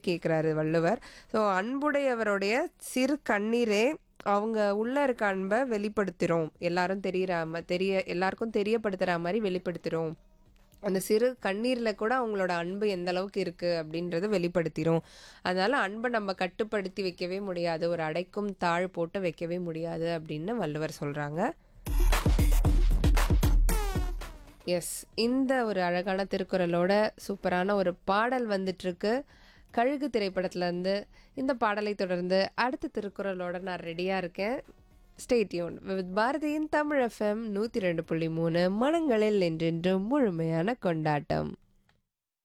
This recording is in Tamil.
கேட்குறாரு வள்ளுவர் ஸோ அன்புடையவருடைய சிறு கண்ணீரே அவங்க உள்ள இருக்க அன்பை வெளிப்படுத்துகிறோம் எல்லாரும் தெரியறாம தெரிய எல்லாருக்கும் தெரியப்படுத்துகிற மாதிரி வெளிப்படுத்துகிறோம் அந்த சிறு கண்ணீரில் கூட அவங்களோட அன்பு எந்த அளவுக்கு இருக்குது அப்படின்றத வெளிப்படுத்திடும் அதனால் அன்பை நம்ம கட்டுப்படுத்தி வைக்கவே முடியாது ஒரு அடைக்கும் தாழ் போட்டு வைக்கவே முடியாது அப்படின்னு வள்ளுவர் சொல்கிறாங்க எஸ் இந்த ஒரு அழகான திருக்குறளோட சூப்பரான ஒரு பாடல் வந்துட்டுருக்கு கழுகு திரைப்படத்துலேருந்து இந்த பாடலை தொடர்ந்து அடுத்த திருக்குறளோட நான் ரெடியாக இருக்கேன் ஸ்டேட்யூன் வித் பாரதியின் தமிழ் எஃப்எம் நூற்றி ரெண்டு புள்ளி மூணு மனங்களில் என்றென்றும் முழுமையான கொண்டாட்டம்